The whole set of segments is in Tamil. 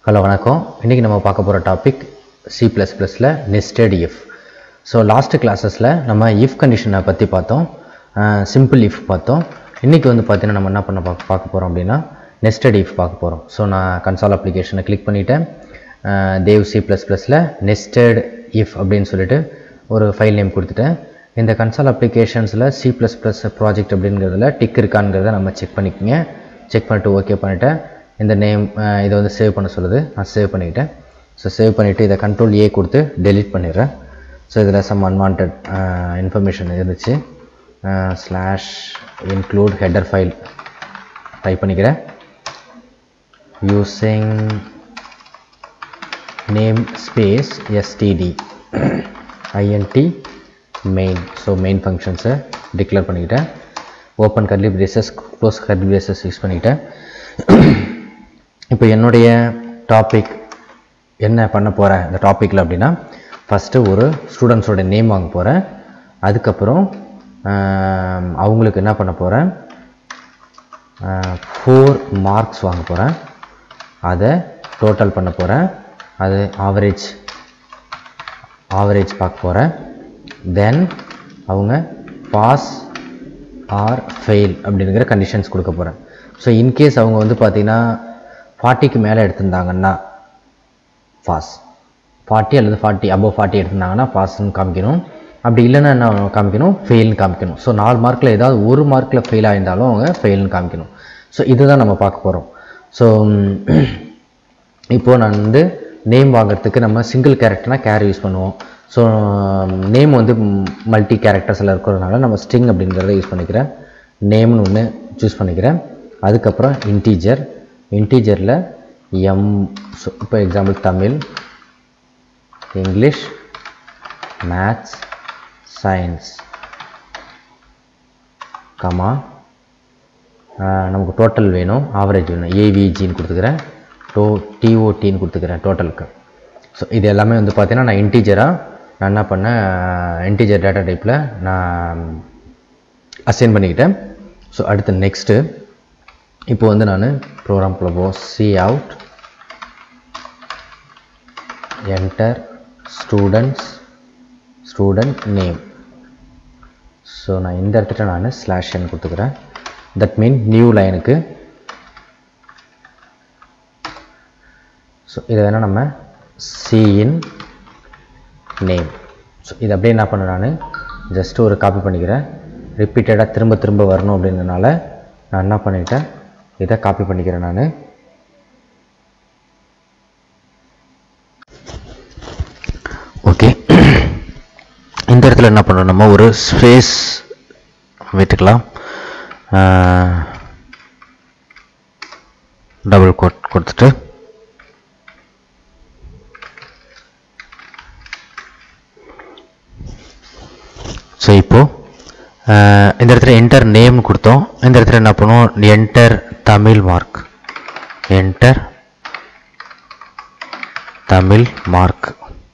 ஹலோ வணக்கம் இன்றைக்கி நம்ம பார்க்க போகிற டாபிக் சி ப்ளஸ் ப்ளஸில் நெஸ்டட் இஃப் ஸோ லாஸ்ட்டு கிளாஸஸில் நம்ம இஃப் கண்டிஷனை பற்றி பார்த்தோம் சிம்பிள் இஃப் பார்த்தோம் இன்றைக்கி வந்து பார்த்தீங்கன்னா நம்ம என்ன பண்ண பார்க்க பார்க்க போகிறோம் அப்படின்னா நெஸ்டட் இஃப் பார்க்க போகிறோம் ஸோ நான் கன்சால் அப்ளிகேஷனை கிளிக் பண்ணிவிட்டேன் தேவ் சி ப்ளஸ் ப்ளஸில் நெஸ்டட் இஃப் அப்படின்னு சொல்லிட்டு ஒரு ஃபைல் நேம் கொடுத்துட்டேன் இந்த கன்சால் அப்ளிகேஷன்ஸில் சி ப்ளஸ் ப்ளஸ் ப்ராஜெக்ட் அப்படிங்கிறதுல டிக் இருக்காங்கிறத நம்ம செக் பண்ணிக்கோங்க செக் பண்ணிட்டு ஓகே பண்ணிவிட்டேன் இந்த நேம் இதை வந்து சேவ் பண்ண சொல்லுது நான் சேவ் பண்ணிக்கிட்டேன் ஸோ சேவ் பண்ணிவிட்டு இதை கண்ட்ரோல் ஏ கொடுத்து டெலீட் பண்ணிடுறேன் ஸோ இதில் சம் அன்வான்ட் இன்ஃபர்மேஷன் இருந்துச்சு slash include header file type பண்ணிக்கிறேன் using namespace STD INT main so main ஃபங்க்ஷன்ஸை டிக்ளேர் பண்ணிக்கிட்டேன் open curly braces close curly braces use பண்ணிக்கிட்டேன் இப்போ என்னுடைய டாபிக் என்ன பண்ண போகிறேன் இந்த டாப்பிக்கில் அப்படின்னா ஃபஸ்ட்டு ஒரு ஸ்டூடெண்ட்ஸோட நேம் வாங்க போகிறேன் அதுக்கப்புறம் ஆம், அவங்களுக்கு என்ன பண்ண போகிறேன் ஃபோர் மார்க்ஸ் வாங்க போகிறேன் அதை டோட்டல் பண்ண போகிறேன் அது ஆவரேஜ் ஆவரேஜ் பார்க்க போகிறேன் தென் அவங்க பாஸ் ஆர் ஃபெயில் அப்படிங்கிற கண்டிஷன்ஸ் கொடுக்க போகிறேன் ஸோ இன்கேஸ் அவங்க வந்து பார்த்தீங்கன்னா ஃபார்ட்டிக்கு மேலே எடுத்திருந்தாங்கன்னா பாஸ் ஃபார்ட்டி அல்லது ஃபார்ட்டி அபவ் ஃபார்ட்டி எடுத்திருந்தாங்கன்னா பாஸ்ன்னு காமிக்கணும் அப்படி இல்லைன்னா என்ன காமிக்கணும் ஃபெயில்னு காமிக்கணும் ஸோ நாலு மார்க்கில் ஏதாவது ஒரு மார்க்கில் ஃபெயில் ஆயிருந்தாலும் அவங்க ஃபெயில்னு காமிக்கணும் ஸோ இதுதான் நம்ம பார்க்க போகிறோம் ஸோ இப்போது நான் வந்து நேம் வாங்குறதுக்கு நம்ம சிங்கிள் கேரக்டர்னா கேர் யூஸ் பண்ணுவோம் ஸோ நேம் வந்து மல்டி கேரக்டர்ஸில் இருக்கிறதுனால நம்ம ஸ்ட்ரிங் அப்படிங்கிறத யூஸ் பண்ணிக்கிறேன் நேம்னு ஒன்று சூஸ் பண்ணிக்கிறேன் அதுக்கப்புறம் இன்டீஜர் இன்டீஜரில் எம் ஸோ இப்போ example Tamil English maths science comma நமக்கு டோட்டல் வேணும் ஆவரேஜ் வேணும் ஏவிஜின்னு கொடுத்துக்கிறேன் டோ டிஓடின்னு கொடுத்துக்கிறேன் டோட்டலுக்கு ஸோ இது எல்லாமே வந்து பார்த்தீங்கன்னா நான் இன்டீஜராக நான் என்ன பண்ணேன் இன்டீஜர் டேட்டா டைப்பில் நான் அசைன் பண்ணிக்கிட்டேன் ஸோ அடுத்து நெக்ஸ்ட்டு இப்போ வந்து நான் ப்ரோக்ராம் போ C out enter students student name so நான் இந்த இடத்துல நான் ஸ்லாஷ் என் கொடுத்துக்கிறேன் தட் மீன் நியூ லைனுக்கு ஸோ இதை வேணால் நம்ம சிஇன் நேம் ஸோ இது அப்படியே என்ன பண்ண நான் ஜஸ்ட் ஒரு காப்பி பண்ணிக்கிறேன் ரிப்பீட்டடாக திரும்ப திரும்ப வரணும் அப்படின்றனால நான் என்ன பண்ணிட்டேன் இதை காப்பி பண்ணிக்கிறேன் நான் ஓகே இந்த இடத்துல என்ன பண்ணுறோம் நம்ம ஒரு ஸ்பேஸ் விட்டுக்கலாம் டபுள் கோட் கொடுத்துட்டு ஸோ இப்போது இந்த இடத்துல என்டர் நேம் கொடுத்தோம் இந்த இடத்துல என்ன பண்ணுவோம் enter Tamil mark enter Tamil mark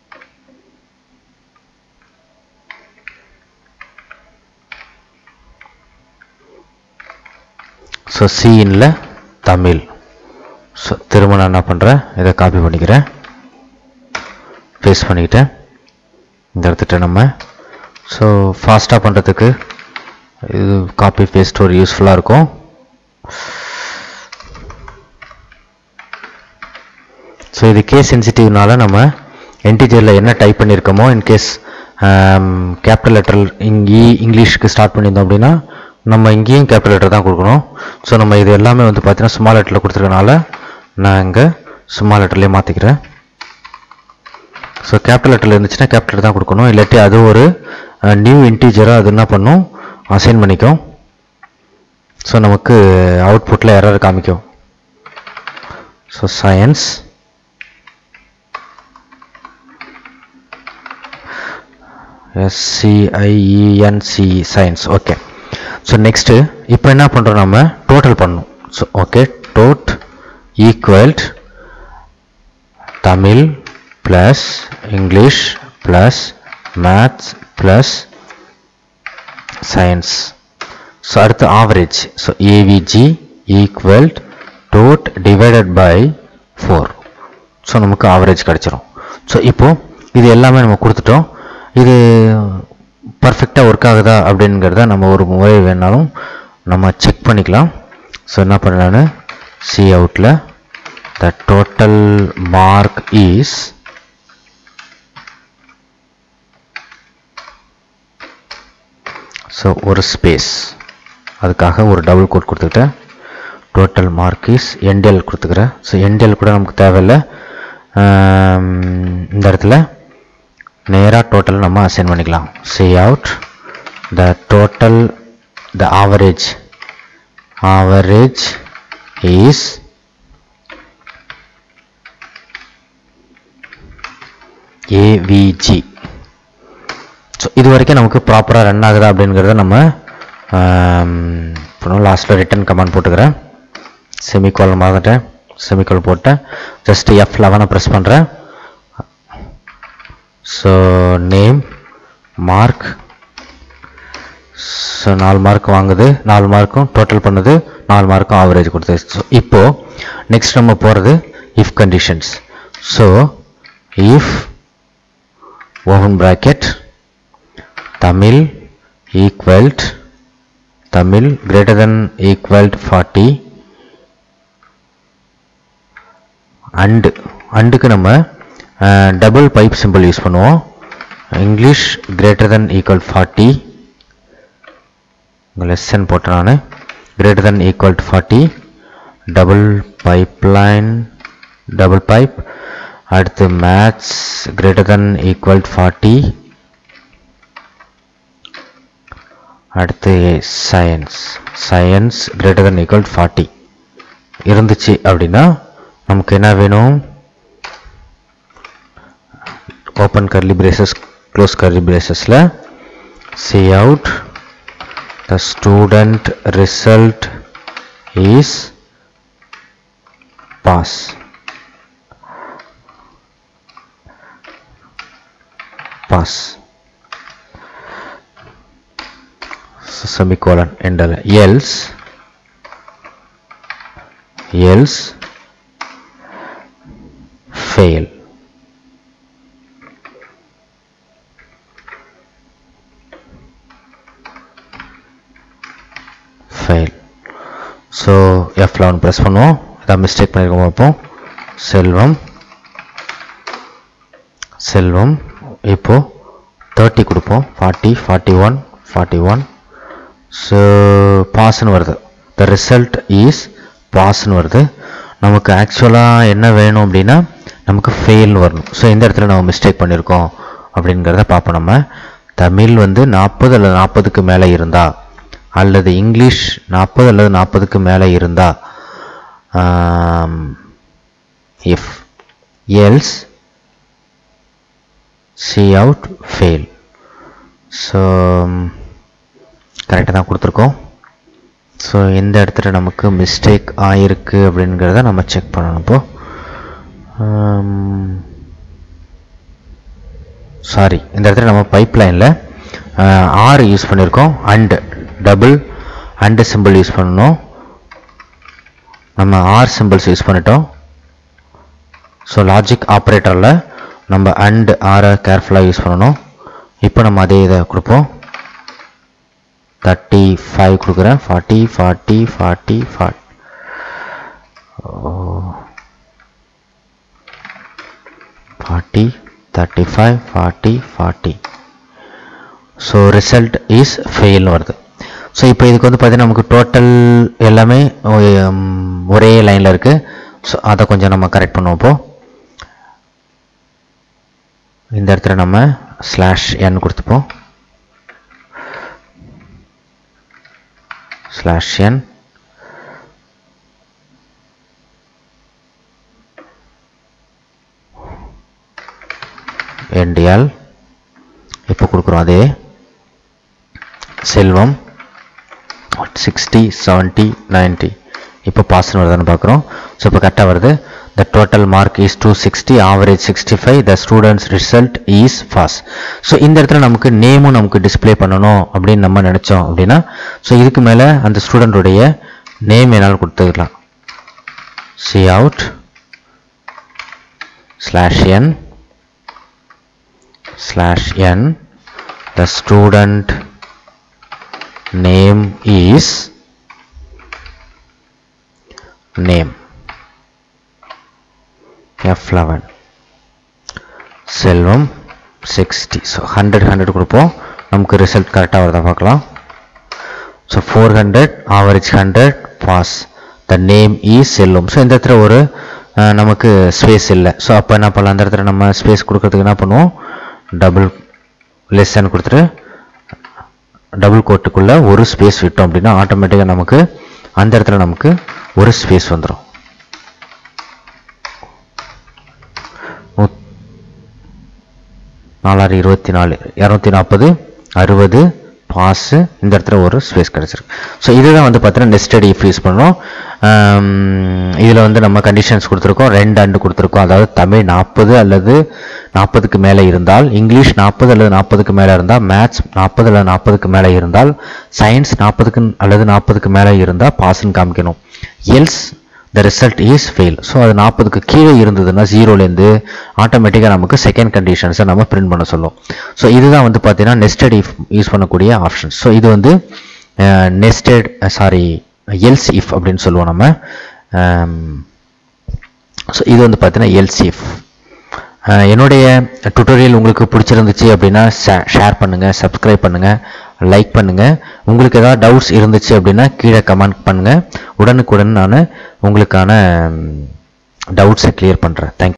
so சீனில் தமிழ் ஸோ திரும்ப நான் என்ன பண்ணுறேன் இதை காப்பி பண்ணிக்கிறேன் பேஸ்ட் பண்ணிக்கிட்டேன் இந்த இடத்துட்ட நம்ம ஸோ ஃபாஸ்ட்டாக பண்ணுறதுக்கு இது காப்பி பேஸ்ட் ஒரு யூஸ்ஃபுல்லாக இருக்கும் ஸோ இது கேஸ் சென்சிட்டிவ்னால நம்ம என்டிஜரில் என்ன டைப் பண்ணியிருக்கோமோ இன்கேஸ் கேபிட்டல் லெட்டர் இங்கே இங்கிலீஷ்க்கு ஸ்டார்ட் பண்ணியிருந்தோம் அப்படின்னா நம்ம இங்கேயும் கேபிட்டல் லெட்டர் தான் கொடுக்கணும் ஸோ நம்ம இது எல்லாமே வந்து பார்த்தீங்கன்னா ஸ்மால் லெட்டரில் கொடுத்துருக்கனால நான் இங்கே ஸ்மால் லெட்டர்லேயே மாற்றிக்கிறேன் ஸோ கேபிட்டல் லெட்டரில் இருந்துச்சுன்னா கேபிட்டல் தான் கொடுக்கணும் இல்லாட்டி அது ஒரு நியூ இன்டீஜராக அது என்ன பண்ணும் அசைன் பண்ணிக்கும் ஸோ நமக்கு அவுட்புட்டில் எரர் காமிக்கும் so science SCIENC science okay so next இப்போ என்ன பண்ணுறோம் நம்ம டோட்டல் பண்ணணும் so okay tot equal to Tamil plus English plus maths plus science so அடுத்து average so AVG equal to tot divided by four so நமக்கு ஆவரேஜ் கிடச்சிரும் ஸோ இப்போது இது எல்லாமே நம்ம கொடுத்துட்டோம் இது பர்ஃபெக்டாக ஒர்க் ஆகுதா அப்படிங்கிறத நம்ம ஒரு முறை வேணாலும் நம்ம செக் பண்ணிக்கலாம் ஸோ என்ன பண்ணலான்னு சி அவுட்டில் the total mark is so ஒரு ஸ்பேஸ் அதுக்காக ஒரு டபுள் கோட் கொடுத்துக்கிட்டேன் டோட்டல் மார்க் இஸ் என்டிஎல் கொடுத்துக்கிறேன் ஸோ என்டிஎல் கூட நமக்கு தேவையில்லை ஆம், இந்த இடத்துல நேராக டோட்டல் நம்ம அசைன் பண்ணிக்கலாம் C out the total the average average is AVG so இது வரைக்கும் நமக்கு ப்ராப்பராக ரன் ஆகுதா அப்படிங்கிறத நம்ம இப்போ லாஸ்ட்டில் ரிட்டன் கமெண்ட் போட்டுக்கிறேன் செமிகால் மறந்துட்டேன் செமிகால் போட்டேன் ஜஸ்ட் எஃப் லெவனை ப்ரெஸ் பண்ணுறேன் ஸோ நேம் மார்க் ஸோ நாலு மார்க் வாங்குது நாலு மார்க்கும் டோட்டல் பண்ணுது நாலு மார்க்கும் ஆவரேஜ் கொடுத்தது ஸோ இப்போது நெக்ஸ்ட் நம்ம போகிறது if conditions so if open bracket Tamil equal to Tamil greater than equal to 40 and அண்டுக்கு நம்ம டபுள் பைப் சிம்பிள் யூஸ் பண்ணுவோம் English greater than equal forty இங்கே லெசன் போட்டேன் நான் greater than equal to forty double pipe line double pipe அடுத்து maths greater than equal to forty அடுத்து science science greater than equal to forty இருந்துச்சு அப்படின்னா நமக்கு என்ன வேணும் open curly braces close curly பிரேசஸில் C out the student result is pass pass semicolon enter else else fail fail so F eleven press பண்ணுவோம் ஏதாவது மிஸ்டேக் பண்ணியிருக்கோம் பார்ப்போம் செல்வம் செல்வம் இப்போது தேர்ட்டி கொடுப்போம் forty forty one forty one so பாஸ்ன்னு வருது த ரிசல்ட் இஸ் பாஸ்ன்னு வருது நமக்கு ஆக்சுவலாக என்ன வேணும் அப்படின்னா நமக்கு ஃபெயில்னு வரணும் ஸோ இந்த இடத்துல நம்ம மிஸ்டேக் பண்ணியிருக்கோம் அப்படிங்கிறத பார்ப்போம் நம்ம தமிழ் வந்து நாற்பது அல்லது நாற்பதுக்கு மேலே இருந்தா அல்லது இங்கிலீஷ் நாற்பது அல்லது நாற்பதுக்கு மேலே இருந்தா if else C out fail so கரெக்டாக தான் கொடுத்துருக்கோம் ஸோ எந்த இடத்துல நமக்கு மிஸ்டேக் ஆயிருக்கு அப்படிங்கிறத நம்ம செக் பண்ணணும் இப்போ சாரி இந்த இடத்துல நம்ம பைப் லைனில் ஆறு யூஸ் பண்ணியிருக்கோம் and double and symbol use பண்ணணும் நம்ம ஆர் சிம்பிள்ஸ் யூஸ் பண்ணிட்டோம் ஸோ லாஜிக் ஆப்ரேட்டரில் நம்ம அண்டு ஆரை கேர்ஃபுல்லாக யூஸ் பண்ணணும் இப்போ நம்ம அதே இதை கொடுப்போம் தேர்ட்டி ஃபைவ் கொடுக்குறேன் forty forty forty forty forty thirty five forty forty so result is ஃபெயில்னு வருது ஸோ இப்போ இதுக்கு வந்து பார்த்தீங்கன்னா நமக்கு டோட்டல் எல்லாமே உம், ஒரே லைனில் இருக்குது ஸோ அதை கொஞ்சம் நம்ம கரெக்ட் பண்ணுவோம் இப்போ இந்த இடத்துல நம்ம ஸ்லாஷ் என் கொடுத்துப்போம் ஸ்லாஷ் என் என்டிஎல் இப்போ கொடுக்குறோம் அதே செல்வம் சிக்ஸ்டி செவன்ட்டி நைன்ட்டி இப்போ பாஸ்னு வருதுன்னு பார்க்குறோம் ஸோ இப்போ கரெக்டாக வருது the total mark is two sixty average sixty five the students result is pass so இந்த இடத்துல நமக்கு நேமும் நமக்கு டிஸ்ப்ளே பண்ணணும் அப்படின்னு நம்ம நினச்சோம் அப்படின்னா ஸோ இதுக்கு மேலே அந்த ஸ்டூடெண்ட்டுடைய நேம் என்னால் கொடுத்துக்கலாம் C out slash n slash n the student name is name f11 Selvam sixty so hundred hundred கொடுப்போம் நமக்கு ரிசல்ட் கரெக்டாக வருதா பார்க்கலாம் so four hundred average hundred pass the name is Selvam so இந்த இடத்துல ஒரு அஹ், நமக்கு ஸ்பேஸ் இல்லை ஸோ அப்போ என்ன பண்ணலாம் அந்த இடத்துல நம்ம ஸ்பேஸ் கொடுக்கறதுக்கு என்ன பண்ணுவோம் டபுள் லெஸ்ஸன் கொடுத்துட்டு டபுள் கோட்டுக்குள்ளே ஒரு ஸ்பேஸ் விட்டோம் அப்படின்னா ஆட்டோமேட்டிக்காக நமக்கு அந்த இடத்துல நமக்கு ஒரு ஸ்பேஸ் வந்துடும் நாலாறு இருபத்தி நாலு இரநூத்தி நாற்பது அறுபது பாஸு இந்த இடத்துல ஒரு ஸ்பேஸ் கிடச்சிருக்கு ஸோ இதுதான் வந்து பார்த்தீங்கன்னா நெஸ்டட் இஃப் யூஸ் பண்ணுறோம் இதில் வந்து நம்ம கண்டிஷன்ஸ் கொடுத்துருக்கோம் ரெண்டு அண்டு கொடுத்துருக்கோம் அதாவது தமிழ் நாற்பது அல்லது நாற்பதுக்கு மேலே இருந்தால் இங்கிலீஷ் நாற்பது அல்லது நாற்பதுக்கு மேலே இருந்தால் மேத்ஸ் நாற்பது அல்லது நாற்பதுக்கு மேலே இருந்தால் சயின்ஸ் நாற்பதுக்கு அல்லது நாற்பதுக்கு மேலே இருந்தால் பாஸ்ன்னு காமிக்கணும் else the result is fail so அது நாற்பதுக்கு கீழே இருந்ததுன்னா ஜீரோலேருந்து ஆட்டோமேட்டிக்காக நமக்கு செகண்ட் கண்டிஷன்ஸை நம்ம பிரிண்ட் பண்ண சொல்லும் ஸோ இதுதான் வந்து பார்த்தீங்கன்னா நெஸ்டட் இஃப் யூஸ் பண்ணக்கூடிய ஆப்ஷன்ஸ் ஸோ இது வந்து நெஸ்டட் சாரி எல்ஸ் இஃப் அப்படின்னு சொல்லுவோம் நம்ம ஸோ இது வந்து பார்த்தீங்கன்னா எல்ஸ் இஃப் என்னுடைய டுட்டோரியல் உங்களுக்கு பிடிச்சிருந்துச்சு அப்படின்னா ஷேர் பண்ணுங்கள் சப்ஸ்கிரைப் பண்ணுங்கள் லைக் பண்ணுங்கள் உங்களுக்கு ஏதாவது டவுட்ஸ் இருந்துச்சு அப்படின்னா கீழே கமெண்ட் பண்ணுங்கள் உடனுக்குடன் நான் உங்களுக்கான டவுட்ஸை கிளியர் பண்ணுறேன் தேங்க்யூ